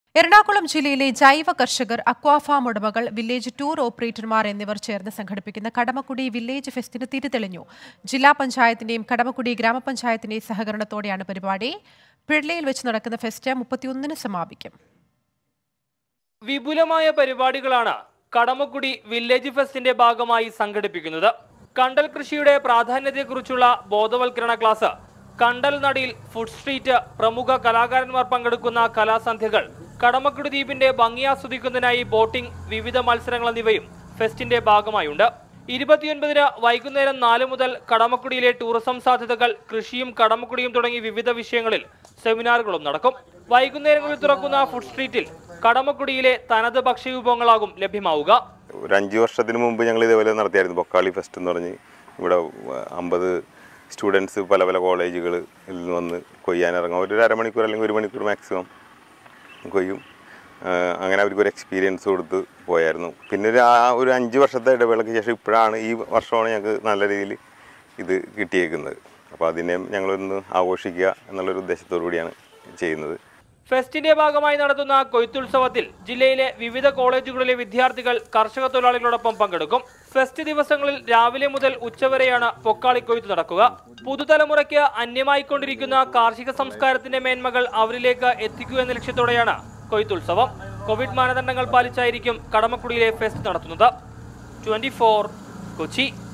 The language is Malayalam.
എറണാകുളം ജില്ലയിലെ ജൈവ കർഷകർ അക്വാഫാം ഉടമകൾ വില്ലേജ് ടൂർ ഓപ്പറേറ്റർമാർ എന്നിവർ ചേർന്ന് സംഘടിപ്പിക്കുന്ന കടമക്കുടി വില്ലേജ് ഫെസ്റ്റിന് തിരിതെളിഞ്ഞു ജില്ലാ പഞ്ചായത്തിന്റെയും കടമക്കുടി ഗ്രാമപഞ്ചായത്തിന്റെയും സഹകരണത്തോടെയാണ് പരിപാടി പിള്ളയിൽ വെച്ച് നടക്കുന്ന ഫെസ്റ്റ് മുപ്പത്തിയൊന്നിന് സമാപിക്കും വിപുലമായ പരിപാടികളാണ് കടമക്കുടി വില്ലേജ് ഫെസ്റ്റിന്റെ ഭാഗമായി സംഘടിപ്പിക്കുന്നത് കണ്ടൽ കൃഷിയുടെ പ്രാധാന്യത്തെക്കുറിച്ചുള്ള ബോധവൽക്കരണ ക്ലാസ് കണ്ടൽ നടിയിൽ ഫുഡ് സ്ട്രീറ്റ് പ്രമുഖ കലാകാരന്മാർ പങ്കെടുക്കുന്ന കലാസന്ധ്യകൾ കടമക്കുടി ദ്വീപിന്റെ ഭംഗി ആസ്വദിക്കുന്നതിനായി ബോട്ടിംഗ് വിവിധ മത്സരങ്ങൾ എന്നിവയും ഫെസ്റ്റിന്റെ ഭാഗമായുണ്ട് ഇരുപത്തിയൊൻപതിന് വൈകുന്നേരം നാല് മുതൽ കടമക്കുടിയിലെ ടൂറിസം സാധ്യതകൾ കൃഷിയും കടമക്കുടിയും തുടങ്ങി വിവിധ വിഷയങ്ങളിൽ സെമിനാറുകളും നടക്കും വൈകുന്നേരങ്ങളിൽ തുറക്കുന്ന ഫുഡ് സ്ട്രീറ്റിൽ കടമക്കുടിയിലെ തനത് ഭക്ഷ്യവിഭവങ്ങളാകും ലഭ്യമാവുക ഒരു അഞ്ച് വർഷത്തിന് മുമ്പ് ഞങ്ങൾ ഇതേപോലെ നടത്തിയായിരുന്നു ബൊക്കാളി ഫെസ്റ്റ് എന്ന് പറഞ്ഞ് ഇവിടെ അമ്പത് സ്റ്റുഡൻസ് പല പല കോളേജുകളിൽ നിന്ന് വന്ന് കൊയ്യാൻ ഇറങ്ങും ഒരു അരമണിക്കൂർ അല്ലെങ്കിൽ ഒരു മണിക്കൂർ മാക്സിമം കൊയ്യും ആ, അങ്ങനെ അവർക്ക് ഒരു എക്സ്പീരിയൻസ് കൊടുത്ത് പോയായിരുന്നു പിന്നെ ഒരു ആ ഒരു അഞ്ച് വർഷത്തെ ഇടവേളയ്ക്ക് ശേഷം ഇപ്പോഴാണ് ഈ വർഷമാണ് ഞങ്ങൾക്ക് നല്ല രീതിയിൽ ഇത് കിട്ടിയേക്കുന്നത് അപ്പോൾ അതിനെ ഞങ്ങളൊന്ന് ആഘോഷിക്കുക എന്നുള്ളൊരു ഉദ്ദേശത്തോടു കൂടിയാണ് ചെയ്യുന്നത് ഫെസ്റ്റിന്റെ ഭാഗമായി നടത്തുന്ന കൊയ്ത്തുത്സവത്തിൽ ജില്ലയിലെ വിവിധ കോളേജുകളിലെ വിദ്യാർത്ഥികൾ കർഷക തൊഴിലാളികളോടൊപ്പം പങ്കെടുക്കും ഫെസ്റ്റ് ദിവസങ്ങളിൽ രാവിലെ മുതൽ ഉച്ചവരെയാണ് പൊക്കാളി കൊയ്ത്ത് നടക്കുക പുതുതലമുറയ്ക്ക് അന്യമായിക്കൊണ്ടിരിക്കുന്ന കാർഷിക സംസ്കാരത്തിന്റെ മേന്മകൾ അവരിലേക്ക് എത്തിക്കുക എന്ന ലക്ഷ്യത്തോടെയാണ് കൊയ്ത്തുത്സവം കോവിഡ് മാനദണ്ഡങ്ങൾ പാലിച്ചായിരിക്കും കടമക്കുടിയിലെ ഫെസ്റ്റ് നടത്തുന്നത് ട്വന്റി കൊച്ചി